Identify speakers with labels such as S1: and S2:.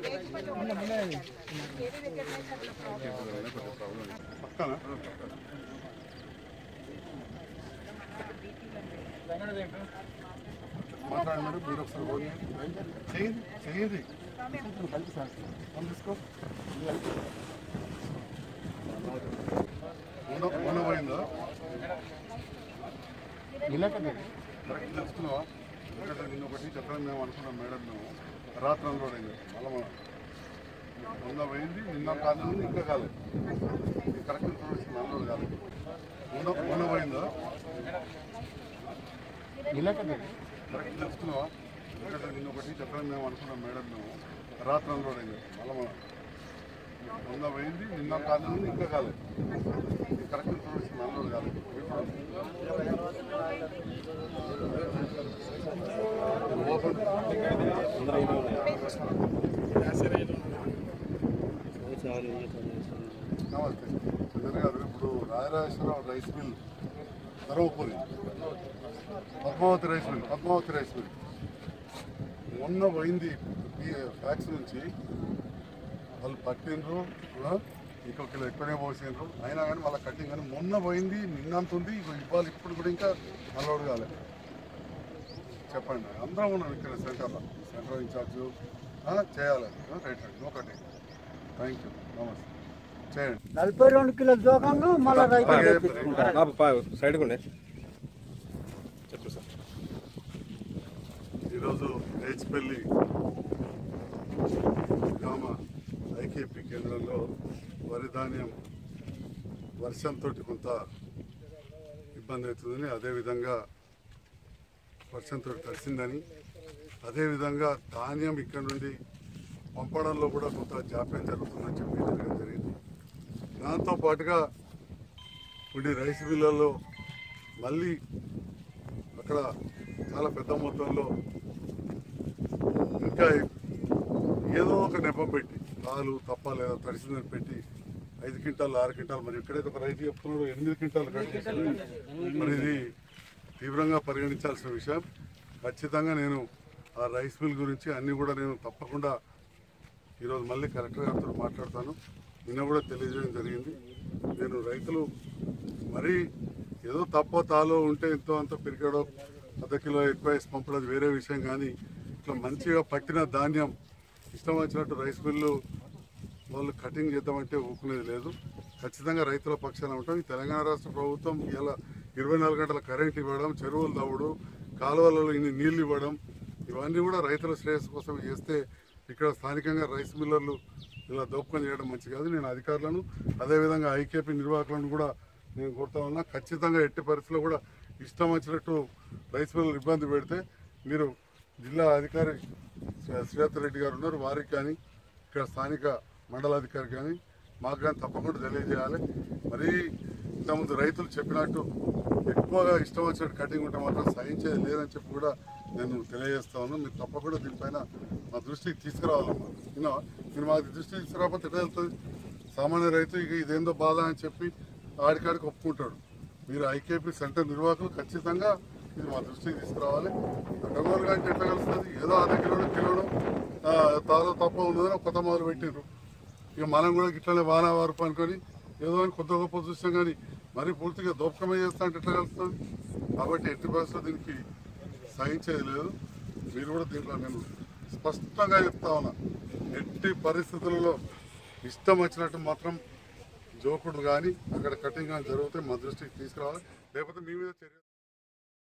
S1: పక్కన మాట్లాడండి మేడం మీరు ఒకసారి పోనీ. చేయండి చేయండి ఫోన్ తీసుకో మొన్న మొన్న పోయిందా కరెక్ట్ తెలుసుకున్నావా ఎందుకంటే నిన్న ఒకటి చెప్పాలని మేము అనుకున్నాం మేడం మేము రాత్రి అన్లోడ్ అయింది మళ్ళీ మనం మొన్న పోయింది నిన్న కాలేదు ఇంకా కాలేదు కరెక్ట్ ఇన్ఫర్మేషన్ అన్లోడ్ కాలేదు మొన్న మొన్న పోయిందా కరెక్ట్ తెలుసుకున్నావా ఎందుకంటే నిన్న ఒకటి చెప్పాలని మేము అనుకున్నాం మేడం మేము రాత్రి అన్లోడ్ అయింది మళ్ళీ మనం మొన్న పోయింది నిన్న కాలేదు ఇంకా కాలేదు కరెక్ట్ ఇన్ఫర్మేషన్ అన్లోడ్ కాలేదు ఓపెన్ నమస్తే చంద్ర గారు ఇప్పుడు Rajarajeshwara Rao rice mill Dharmapuri Padmavathi rice mill Padmavathi rice mill మొన్న పోయింది ఈ ఫ్యాక్స్ నుంచి వాళ్ళు పట్టిండ్రు కూడా ఇంకో కిలో ఎక్కువనే పోసిండ్రు అయినా కానీ వాళ్ళ కట్టింగ్ కానీ మొన్న పోయింది నిన్నంత ఉంది ఇగో ఇవాళ ఇప్పుడు కూడా ఇంకా అలవాడు కాలేదు చెప్పండి అందరం ఉన్నాం ఇక్కడ సెంటర్లో సెంటర్ ఇన్ఛార్జ్ చేయాలి రైట్ రైట్ ఒకటి థ్యాంక్ యూ నమస్తే చేయండి
S2: నలభై రెండు కిలోల జోకంలో మళ్ళీ రైతు తెప్పించుకుంటారు
S3: సైడ్ ఉండే
S1: ఈరోజు హెచ్పల్లి గ్రామ ఐకేపీ కేంద్రంలో వరి ధాన్యం వర్షంతో కొంత ఇబ్బంది అవుతుందని అదేవిధంగా వర్షంతో తడిసిందని అదేవిధంగా ధాన్యం ఇక్కడ నుండి పంపడంలో కూడా కొంత జాప్యం జరుగుతుందని చెప్పి జరగడం జరిగింది దాంతో పాటుగా ఉండే రైస్ మిల్లల్లో మళ్ళీ అక్కడ చాలా పెద్ద మొత్తంలో ఇంకా ఏదో ఒక నెపం పెట్టి పాలు తప్ప లేదా తడిసిందని పెట్టి ఐదు క్వింటాలు ఆరు క్వింటాలు మరి ఎక్కడైతే ఒక రైతు చెప్తున్నాడు ఎనిమిది క్వింటాలు కట్ చేశారు. మరి ఇది తీవ్రంగా పరిగణించాల్సిన విషయం ఖచ్చితంగా నేను ఆ రైస్ మిల్ గురించి అన్నీ కూడా నేను తప్పకుండా ఈరోజు మళ్ళీ కలెక్టర్ గారితో మాట్లాడతాను నిన్న కూడా తెలియజేయడం జరిగింది నేను రైతులు మరీ ఏదో తప్పో తాలో ఉంటే ఎంతో అంత పెరిగాడో అర్ధ కిలో ఎక్కువ వేసి పంపడం అది వేరే విషయం కానీ ఇట్లా మంచిగా పట్టిన ధాన్యం ఇష్టం వచ్చినట్టు రైస్ మిల్లు వాళ్ళు కటింగ్ చేద్దామంటే ఊకునేది లేదు ఖచ్చితంగా రైతుల పక్షాన ఉంటాం ఈ తెలంగాణ రాష్ట్ర ప్రభుత్వం ఇలా ఇరవై నాలుగు గంటల కరెంట్ ఇవ్వడం చెరువులు తవ్వడం కాలువలలో ఇన్ని నీళ్లు ఇవ్వడం ఇవన్నీ కూడా రైతుల శ్రేయస్సు కోసం చేస్తే ఇక్కడ స్థానికంగా రైస్ మిల్లర్లు ఇలా దోపుకొని చేయడం మంచి కాదు నేను అధికారులను అదేవిధంగా ఐకేపీ నిర్వాహకులను కూడా నేను కోరుతా ఉన్నా ఖచ్చితంగా ఎట్టి పరిస్థితుల్లో కూడా ఇష్టం వచ్చినట్టు రైస్ మిల్లర్లు ఇబ్బంది పెడితే మీరు జిల్లా అధికారి శ్రీనాథ్ రెడ్డి గారు ఉన్నారు వారికి కానీ ఇక్కడ స్థానిక మండలాధికారి కానీ మాకు కానీ తప్పకుండా తెలియజేయాలి మరీ ఇంతకుముందు రైతులు చెప్పినట్టు ఎక్కువగా ఇష్టం వచ్చినట్టు కటింగ్ ఉంటే మాత్రం సహించేది లేదని చెప్పి కూడా నేను తెలియజేస్తా ఉన్నాను మీరు తప్పకుండా దీనిపైన మా దృష్టికి తీసుకురావాలమ్మా విన్నా మీరు మాకు దృష్టికి తీసుకురాకపోతే ఎట్లా వెళ్తుంది సామాన్య రైతు ఇక ఇదేందో బాధ అని చెప్పి ఆడికాడికి ఒప్పుకుంటాడు మీరు ఐకేపీ సెంటర్ నిర్వాహకులు ఖచ్చితంగా ఇది మా దృష్టికి తీసుకురావాలి అడ్డగోలుగా అంటే ఎట్లా కలుస్తుంది ఏదో అర్ధ కిలోడు కిలోడు తాలో తప్ప ఉన్నదని కొత్త మొదలు పెట్టిండ్రు ఇక మనం కూడా ఇట్లనే వానా వార్పు అనుకొని ఏదో అని కొత్త గొప్ప చూస్తాం కానీ మరి పూర్తిగా దోపకమే చేస్తా అంటే ఎట్లా కలుస్తుంది కాబట్టి ఎట్టి పరిస్థితుల్లో దీనికి సహించేది లేదు మీరు కూడా దీంట్లో నేను స్పష్టంగా చెప్తా ఉన్నా ఎట్టి పరిస్థితులలో ఇష్టం వచ్చినట్టు మాత్రం జోకుడు కానీ అక్కడ కటింగ్ కానీ జరిగితే మా దృష్టికి తీసుకురావాలి లేకపోతే మీ మీద చర్య